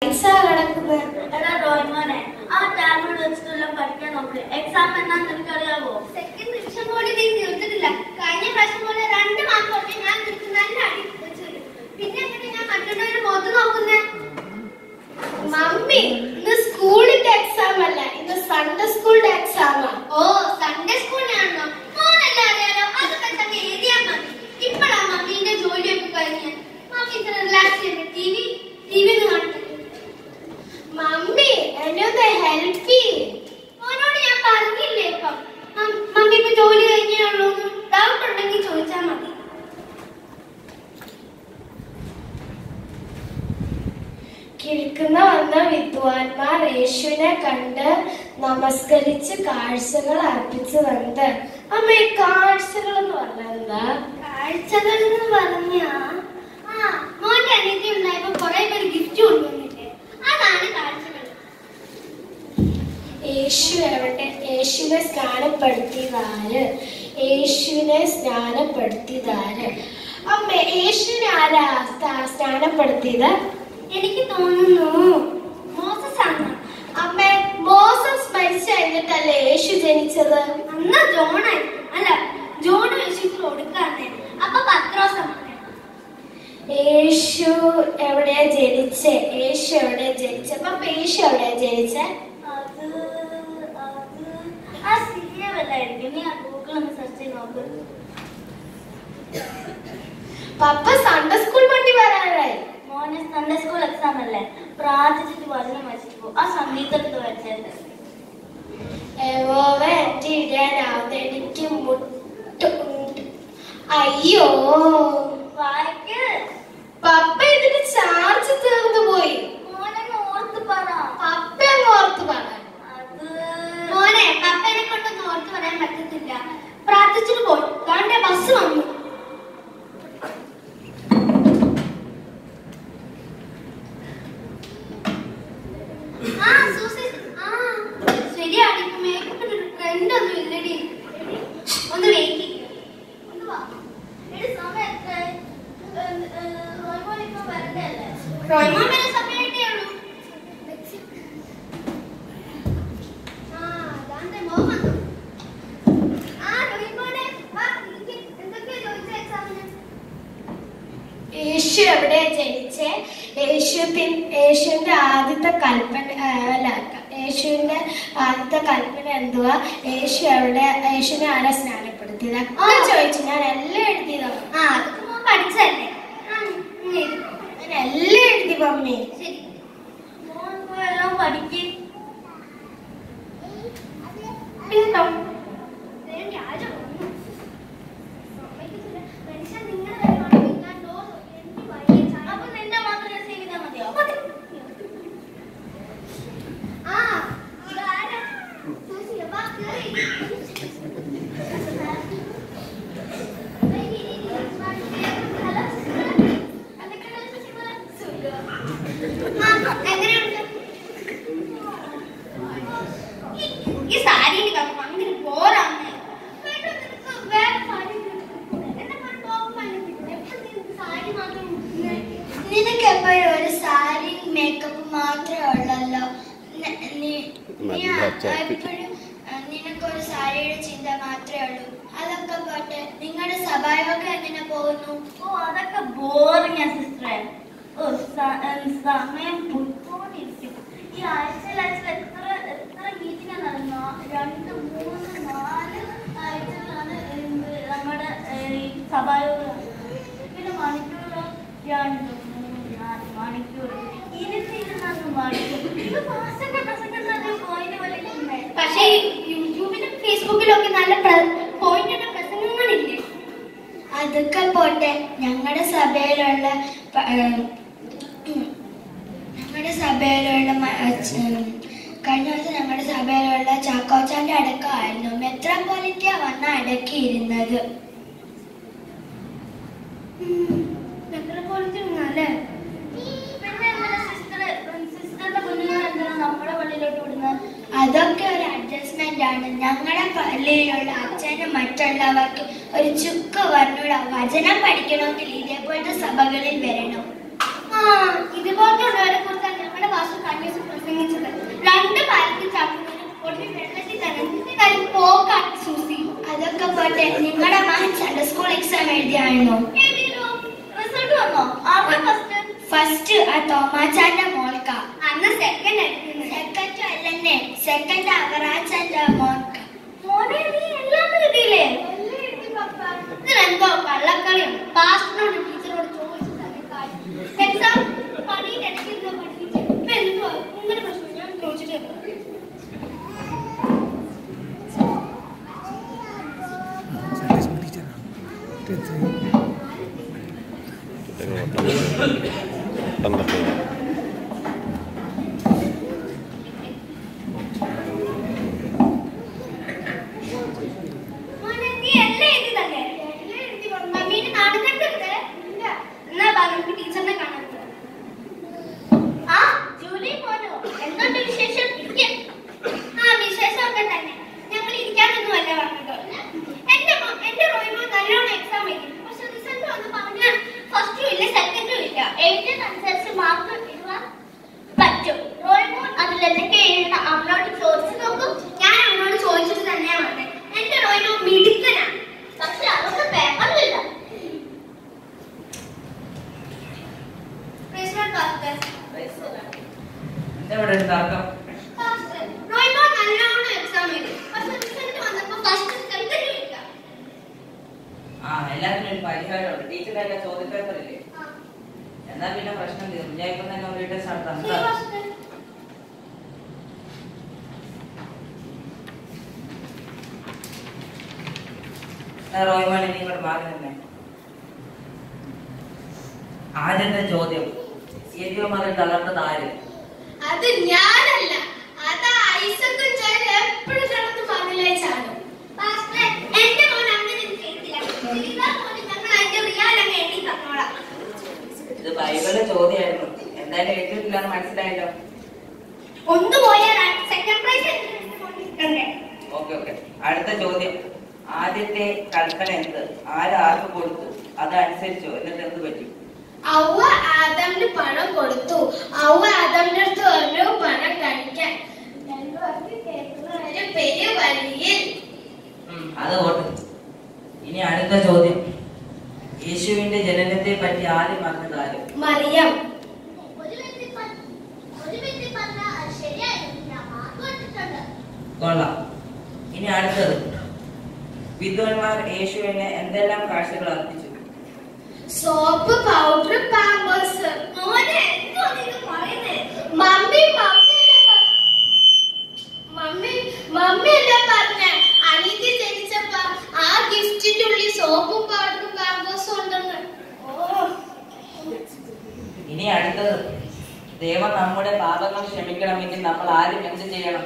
പഠിച്ചാ കിടക്കുന്നത് എടാ റോയ്മോനെ ആ ടാബ്ലറ്റ് വെച്ചിട്ടെല്ലാം പഠിക്കാൻ നോക്ക് എക്സാം എന്നാന്ന് നിനക്കറിയാവോ സെക്കൻഡ് നിമിഷം പോലും നീ തീർത്തിട്ടില്ല കഴിഞ്ഞ പ്രാവശ്യം പോലെ രണ്ട് മാർക്ക് കൊണ്ട് ഞാൻ നിനക്ക് നല്ല അടി വെച്ച് തരും. പിന്നെ എങ്ങനെ ഞാൻ മറ്റുള്ളവരുടെ മുഖത്ത് നോക്കുന്നേ മമ്മി ഇന്ന് സ്കൂളിന്റെ എക്സാം അല്ല ഇന്ന് സൺഡേ സ്കൂളിന്റെ എക്സാമാ ഓ സൺഡേ സ്കൂളിലാണല്ലോ മോനല്ല അറിയാലോ അതൊക്കെ തന്നെ എഴുതിയാൽ മതി ഇപ്പഴാ മമ്മീന്റെ ജോലിയൊക്കെ കഴിഞ്ഞ് മമ്മി ഇത്ര റിലാക്സ് ചെയ്യുന്നത് ടി വി ടി വി ഒന്ന് കാണട്ടെ മമ്മി എന്നെ ഒന്ന് ഹെൽപ്പ് ചെയ്യ് മോനോട് ഞാൻ പറഞ്ഞില്ലേ ഇപ്പം മം- മമ്മി ഇപ്പൊ ജോലി കഴിഞ്ഞേ ഉള്ളൂ ഡൗട്ട് ഉണ്ടെങ്കിൽ ചോദിച്ചാൽ മതി കിഴക്കുന്ന വന്ന വിദ്വാൻമാർ യേശുവിനെ കണ്ട് നമസ്കരിച്ച് കാഴ്ചകൾ അർപ്പിച്ചു വന്നത് അമ്മ ഈ കാഴ്ചകൾ എന്ന് പറഞ്ഞാൽ എന്താ കാഴ്ചകൾ എന്ന് പറഞ്ഞാ ആ മോന്റെ അനിയത്തി ഉണ്ടായപ്പോ കുറെ പേര് ഗിഫ്റ്റ് കൊണ്ടുവന്നില്ലേ അതാണ് കാഴ്ചകൾ യേശു എവിടെ യേശുവിനെ സ്നാനപ്പെടുത്തിയതാര് യേശുവിനെ സ്നാനപ്പെടുത്തിയതാര് അമ്മ യേശുവിനെ ആരാ സ്നാ- സ്നാനപ്പെടുത്തിയത് എനിക്ക് തോന്നുന്നു മോസസ് ആണ് അമ്മ മോസസ് മരിച്ചു കഴിഞ്ഞിട്ടല്ലേ യേശു ജനിച്ചത് അന്ന് ജോണായി അല്ല ജോൺ യേശുക്ക് കൊടുക്കാന്നെ അപ്പൊ പത്രോസാണ് യേശു എവിടെയാ ജനിച്ചേ യേശു എവിടെയാ ജനിച്ചത് അപ്പൊ യേശു എവിടെയാ ജനിച്ചേ അത് അത് ആ സിരിയ വല്ലായിരിക്കും നീ ആ ഗൂഗിൾ ഒന്ന് സെർച്ച് ചെയ്ത് നോക്ക് പപ്പ സൺഡേ സ്കൂൾ വണ്ടി വരാനായി മോനെ സൺഡേ സ്കൂൾ എക്സാം അല്ലേ പ്രാർത്ഥിച്ചിട്ട് വചനം വെച്ചിട്ട് പോകും ആ സംഗീതത്തിൽ വെച്ചത് യഹോവ എന്റെ ഇടാനാവുന്ന എനിക്ക് മുട്ടുണ്ട് അയ്യോ വായിക്ക് പപ്പ ഇതിന് ചാർജ് തീർന്നു പോയി മോനെ ഓർത്ത് പറ പപ്പ അങ്ങ് ഓർത്ത് പറ അത് മോനെ പപ്പനെ കൊണ്ടൊന്നും ഓർത്ത് പറയാൻ പറ്റത്തില്ല പ്രാർത്ഥിച്ചിട്ട് പോയി കാണ്ടെ ബസ് വന്നു ആ സൂസി ആ ശരിയാണ് ഇപ്പൊ മേക്കപ്പിന് ട്രെൻഡ് ഒന്നും ഇല്ലടി എടി, ഒന്ന് വെയിറ്റ് ഒന്ന് വാ എടി സമയം എത്രയായി? ഏ, ഏ, റോയ്മോൻ ഇപ്പൊ വരണ്ടല്ലേ? റോയ്മോൻ വരാൻ സമയമായിട്ടേ ഉള്ളൂ ആ, ദാണ്ടെ മോൻ വന്നു. ആ, റോയ്മോനെ, വാ, ഇരിക്ക്. എന്തൊക്കെയാ ചോദിച്ചേ എക്സാമിന്? യേശു എവിടെയാ ജനിച്ചേ യേശു പിൻ യേശുവിന്റെ ആദ്യത്തെ കൽപ്പന ആ, അല്ല യേശുവിന്റെ ആദ്യത്തെ കൽപ്പന എന്തുവാ യേശു എവിടെ യേശുവിനെ ആരാ സ്നാനപ്പെടുത്തിയത് ഒക്കെ ചോദിച്ചു ഞാൻ എല്ലാം എഴുതിയതാണ് ആ, അതൊക്കെ മോൻ പഠിച്ചതല്ലേ? ആ, ഇങ്ങ് ഇരി. ഞാൻ എല്ലാം എഴുതി മമ്മി ശരി. മോൻ പോയി എല്ലാം പഠിക്ക് ടിങ് ടോങ്. ദേ, രാജ വന്നു. സമ്മതിക്കത്തില്ല. മനുഷ്യൻ നിങ്ങളുടെ കാര്യമാണെങ്കിൽ ഞാൻ door തുറക്കും. എനിക്ക് വയ്യ ചായ. അപ്പൊ നിന്റെ മാത്രം രസം ചെയ്താൽ മതിയോ മതി. ആ, ഇതാരാ? സൂസി, വാ, കേറി. ദേ, ഇരി, ഇരി, ഇരി. വാ, ഹലോ, സിസ്റ്റർ. എന്തൊക്കെയുണ്ട് വിശേഷങ്ങള്? സുഖം. ആ, എങ്ങനെയുണ്ട്? ഈ- ഈ സാരി എനിക്ക് ഭയങ്കര ബോറാണ് വേണ്ട, നിനക്ക് വേറെ സാരി എടുക്ക്. എന്നെ പോലെ ടോപ്പ് വാങ്ങിക്കില്ലേ? എപ്പോഴും നീ സാരി മാത്രം ഉടുക്കുന്നേ. നിനക്ക് എപ്പോഴും ഒരു സാരി മേക്കപ്പ് മാത്രമേ ഉള്ളല്ലോ നീ നല്ല ചാപ്പി. എപ്പോഴും നിനക്കൊരു സാരിയുടെ ചിന്ത മാത്രമേ ഉള്ളൂ അതൊക്കെ പോട്ടെ നിങ്ങളുടെ സഭായമൊക്കെ എങ്ങനെ പോകുന്നു ഓ അതൊക്കെ ബോറിംഗ് സിസ്റ്ററെ ഓ സ- ഏ, സമയം പൊയ്ക്കൊണ്ടിരിക്കും ഈ ആഴ്ചയിൽ ആഴ്ചയിൽ എത്ര എത്ര മീറ്റിംഗ് നടന്നോ രണ്ട് മൂന്ന് നാല് ആഴ്ചകളാണ് എന്ത് നമ്മുടെ ഏ, ഈ സഭായോഗം പിന്നെ മണിക്കൂറോ രണ്ട് മൂന്ന് നാല് മണിക്കൂർ ഇരുന്ന് ഇരുന്ന് മണിക്കൂർ ഇത് മാസത്തെ പ്രസംഗം പോയിന്റ് പോലെ ഇരിക്കുന്നേ പക്ഷേ ഈ യൂട്യൂബിലും ഫേസ്ബുക്കിലും ഒക്കെ നല്ല പോയിന്റുള്ള പ്രസംഗങ്ങളില്ലേ അതൊക്കെ പോട്ടെ ഞങ്ങളുടെ സഭയിലുള്ള പ- ഏം, ഉം, ഞങ്ങളുടെ സഭയിലുള്ള മ- അച്ഛ- ഉം, കഴിഞ്ഞ ദിവസം ഞങ്ങളുടെ സഭയിലുള്ള ചാക്കോച്ചാന്റെ അടക്കമായിരുന്നു മെത്രാപ്പോലിറ്റിയ വന്ന അടക്കിയിരുന്നത് മെട്രോപൊളിറ്റല്ലേ പിന്നെ എന്തിനാ സിസ്റ്റർ സിസ്റ്ററിന്റെ കുഞ്ഞുങ്ങൾ എന്തിനാ നമ്മുടെ പള്ളിയിലോട്ട് വിടുന്നത് അതൊക്കെ ഒരു അഡ്ജസ്റ്റ്മെന്റ് ആണ് ഞങ്ങളുടെ പള്ളിയിലുള്ള അച്ഛനും മറ്റുള്ളവർക്ക് ഒരു ചുക്ക് പറഞ്ഞൂടാ വചനം പഠിക്കണമെങ്കിൽ ഇതേപോലത്തെ സഭകളിൽ വരണം ആ ഇതുപോലത്തുള്ളവരെ കുറിച്ച് ഞങ്ങളുടെ എഴുതിയായിരുന്നു എഴുതിയല്ലോ. റിസൾട്ട് വന്നോ ആർക്കാ ഫസ്റ്റ് ഫസ്റ്റ് ആ തോമാച്ചാന്റെ മോൾക്ക അന്ന് സെക്കൻഡ് ആയിരുന്നു സെക്കൻഡ് അല്ലെന്നെ സെക്കൻഡ് അവറാച്ചാന്റെ മോൾക്ക മോനെ നീ എല്ലാം കിട്ടിയില്ലേ ഇതിലെന്തോ കള്ളക്കളിയാണ് പാസ്റ്ററിനോട് ടീച്ചറോട് ചോദിച്ചു തന്നെ കാര്യം എക്സാം പണിയുടെ ഇടയ്ക്ക് ഇരുന്ന് പഠിപ്പിച്ചു ഇപ്പൊ എന്തോ ഇങ്ങനെ പ്രശ്നം ഞാൻ ചോദിച്ചിട്ടേ ഉള്ളൂ. മോനെ നീ എല്ലാം എഴുതി തന്നെ മമ്മീനെ നാടുകെട്ടരുത് എന്നാ വാ, നമുക്ക് ടീച്ചറിനെ കാണാൻ പോകാം. ആ ജൂലി പോരോ എന്തുണ്ട് വിശേഷം ഇരിക്ക്. ആ വിശേഷമൊക്കെ തന്നെ ഞങ്ങൾ ഇരിക്കാനൊന്നുമല്ല പറഞ്ഞത് എന്റെ മോ- എന്റെ റോയിമോ നല്ലോണം എക്സാം എഴുതി പക്ഷെ റിസൾട്ട് വന്ന് പറഞ്ഞ ഫസ്റ്റും ഇല്ല സെക്കൻഡും ഇല്ല എഴുതിയതനുസരിച്ച് മാർക്ക് ഇടുവാൻ പറ്റും റോയിമോൻ അതിലെന്തൊക്കെ എഴുതുന്ന അമ്മയോട് ചോദിച്ചു നോക്കും ഞാൻ അമ്മയോട് ചോദിച്ചിട്ട് തന്നെയാ പറഞ്ഞത് എന്റെ റോയിമോ മിടുക്കനാ പക്ഷെ അതൊക്കെ പേപ്പറിലില്ല പ്രിൻസിപ്പൽ പാസ്റ്റർ എന്താ ഇവിടെ ഒരു തർക്കം പാസ്റ്റർ റോയിമോ നല്ലോണം എക്സാം എഴുതി പക്ഷെ റിസൾട്ട് വന്നപ്പോ ഫസ്റ്റ് സെക്കൻഡും ഇല്ല ആ എല്ലാത്തിനും ഒരു പരിഹാരമുണ്ട് ടീച്ചറുടെ എല്ലാ ചോദ്യപേപ്പറില്ലേ ആ, എന്നാ പിന്നെ പ്രശ്നം തീർന്നു ഞാൻ ഇപ്പൊ തന്നെ ഒരു ടെസ്റ്റ് നടത്താം ശരി പാസ്റ്റർ റോയ്മാൻ ഇനി ഇങ്ങോട്ട് മാറി തന്നെ ആദ്യത്തെ ചോദ്യം സീരിയമാരെ തളർന്നത് ആര് അത് ഞാനല്ല അത് ഐസക്കും ഞാൻ എപ്പോഴും കിടന്ന് മതിലേ ചാടും പാസ്റ്റർ എന്റെ മോൻ അങ്ങനെ ചെയ്തില്ല ചെയ്താൽ പോലും ഞങ്ങൾ അതിന്റെ റിയാൽ അങ്ങ് എണ്ണി തന്നോളാം ഇത് ബൈബിളിലെ ചോദ്യമായിരുന്നു എന്തായാലും എഴുതിയിട്ടില്ലെന്ന് മനസ്സിലായല്ലോ ഒന്ന് പോയാൽ സെക്കൻഡ് പ്രൈസ് കിട്ടണ്ടേ ഓക്കെ ഓക്കെ അടുത്ത ചോദ്യം ആദ്യത്തെ കൽപ്പന എന്ത് ആര് ആർക്ക് കൊടുത്തു അതനുസരിച്ചോ എന്നിട്ട് എന്ത് പറ്റി അവ ആദമിന് പണം കൊടുത്തു അവ ആദമിന്റെ അടുത്ത് പറഞ്ഞു പണം കഴിക്കാൻ രണ്ടുപേർക്ക് കേൾക്കുന്നവരെ പെരുവഴിയിൽ ഉം, അത് ഓട്ടെ ഇനി അടുത്ത ചോദ്യം യേശുവിന്റെ ജനനത്തെ പറ്റി ആദ്യം പറഞ്ഞത് ആര് മറിയം ഒരു വ്യക്തി പ- ഒരു വ്യക്തി പറഞ്ഞാൽ അത് ശരിയായിരുന്നു ഞാൻ മാർക്ക് കൊടുത്തിട്ടുണ്ട് കൊള്ളാം ഇനി അടുത്തത് വിദ്വാൻമാർ യേശുവിന് എന്തെല്ലാം കാഴ്ചകൾ അർപ്പിച്ചു സോപ്പ് പൗഡർ പാമ്പേഴ്സ് മോനെ എന്തോ ഇത് പറയുന്നേ മമ്മി മമ്മി അല്ലേ പ- മമ്മി മമ്മി അല്ലേ പറഞ്ഞ അനീതി ജനിച്ചപ്പോ ആ ഗിഫ്റ്റിന്റെ ഉള്ളിൽ സോപ്പും പൗഡറും പാമ്പേഴ്സും ഉണ്ടെന്ന് ഓ ഇനി അടുത്തത് ദൈവം നമ്മുടെ പാപങ്ങൾ ക്ഷമിക്കണമെങ്കിൽ നമ്മൾ ആരും എന്ത് ചെയ്യണം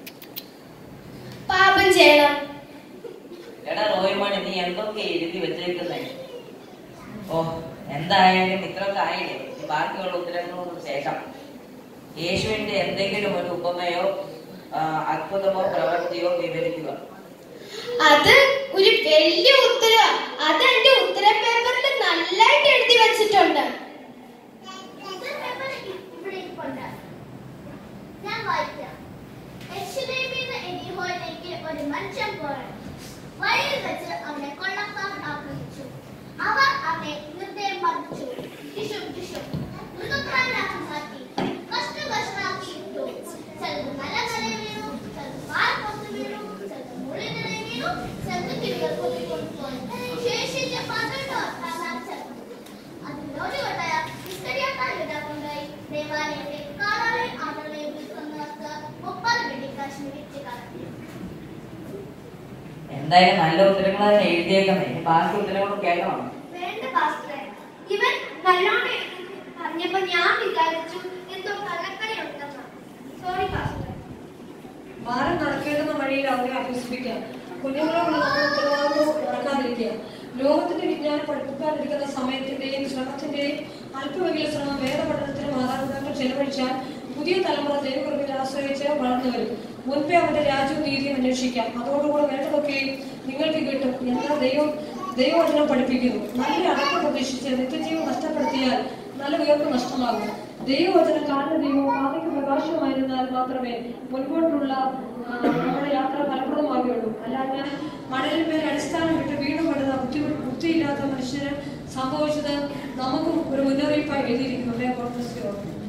പാപം ചെയ്യണം എടാ റോയ്മോനെ നീ എന്തൊക്കെ എഴുതി വെച്ചേക്കുന്നേ ഓ എന്തായാലും ഇത്രയൊക്കെ ആയില്ലേ ഇനി ബാക്കിയുള്ള ഉത്തരങ്ങൾക്ക് ശേഷം യേശുവിന്റെ എന്തെങ്കിലും ഒരു ഉപമയോ ആ, അത്ഭുതമോ പ്രവൃത്തിയോ വിവരിക്കുക അത് ഒരു വലിയ ഉത്തരവാ അത് എന്റെ ഉത്തര പേപ്പറിൽ നല്ലായിട്ട് എഴുതി വെച്ചിട്ടുണ്ട് ഉത്തര പേപ്പർ ഇവിടെ ഇരിപ്പുണ്ട്. ഞാൻ വായിക്കാം. യെശുലേമിൽ നിന്ന് എരിഹോയിലേക്ക് ഒരു മനുഷ്യൻ പോയി. വഴിയിൽ വെച്ച് അവനെ കൊള്ളക്കാർ ആക്രമിച്ചു. അവർ അവനെ നിർദ്ദയം മർദ്ദിച്ചു. ടിഷും ടിഷും. മൃഗപ്രായനാക്കി മാറ്റി. കഷ്ണം കഷ്ണമാക്കി ഇട്ടു. ചിലത് നല്ല നിലയിൽ വീണു, ചിലത് പാൽ പുറത്ത് വീണു, ചിലത് മുള്ളിൻ നിലയിൽ വീണു, ചിലത് കിളികൾ കൊത്തിക്കൊണ്ടുപോയി. ശേഷിച്ച പന്ത്രണ്ട് താങ്ങാൻ ചേർന്നു. അതിലൊരു കൊട്ടയ ഇസ്കരിയാത്താൻ കൊണ്ടുപോയി ദേവാലയത്തെ കാളകളെ ആടുകളെ വിൽക്കുന്നവർക്ക് മുപ്പത് വെള്ളിക്കാശ് വിറ്റ് കളഞ്ഞു എന്തായാലും നല്ല ഉത്തരങ്ങൾ തന്നെ എഴുതിയേക്കുന്നേ ഇനി ബാക്കി ഉത്തരങ്ങൾ കേൾക്കണം വേണ്ട പാസ്റ്ററെ ഇവൻ നല്ലോണം പറഞ്ഞപ്പോ ഞാൻ വിചാരിച്ചു എന്തോ കള്ളക്കളി ഉണ്ടെന്ന് സോറി പാസ്റ്ററെ ഭാരം നടക്കേണ്ടുന്ന വഴിയിൽ അവരെ അഭ്യസിപ്പിക്കുക കുഞ്ഞുങ്ങളോടുള്ള നമ്മുടെ ഉത്തരവാദിത്വം മറക്കാതിരിക്കുക ലോകത്തിന്റെ വിജ്ഞാനം പഠിപ്പിക്കാതിരിക്കുന്ന സമയത്തിന്റെയും ശ്രമത്തിന്റെയും അല്പമെങ്കിലും ശ്രമം വേദപഠനത്തിന് മാതാപിതാക്കൾ ചെലവഴിച്ചാൽ പുതിയ തലമുറ ദൈവകൃപയിൽ ആശ്രയിച്ച് വളർന്നു വരും മുൻപേ അവന്റെ രാജ്യവും നീതിയും അന്വേഷിക്കാം അതോടുകൂടെ വേണ്ടതൊക്കെ നിങ്ങൾക്ക് കിട്ടും എന്നാൽ ദൈവം ദൈവവചനം പഠിപ്പിക്കുന്നു നല്ല അടക്കം പ്രതീക്ഷിച്ച് നിത്യജീവൻ നഷ്ടപ്പെടുത്തിയാൽ നല്ല ഉയർപ്പ് നഷ്ടമാകും ദൈവവചനം കാരണ ദൈവവും പാതയ്ക്ക് പ്രകാശമായിരുന്നാൽ മാത്രമേ മുൻപോട്ടുള്ള ആ, നമ്മുടെ യാത്ര ഫലപ്രദമാകുകയുള്ളൂ അല്ലാതെ മണലിന്മേൽ അടിസ്ഥാനം വിട്ട് വീണ്ടും പടുന്ന ബുദ്ധി ബുദ്ധിയില്ലാത്ത മനുഷ്യന് സംഭവിച്ചത് നമുക്കും ഒരു മുന്നറിയിപ്പായി എഴുതിയിരിക്കുന്നു അല്ലേ ഗോഡ് ബ്ലെസ് യു ഓൾ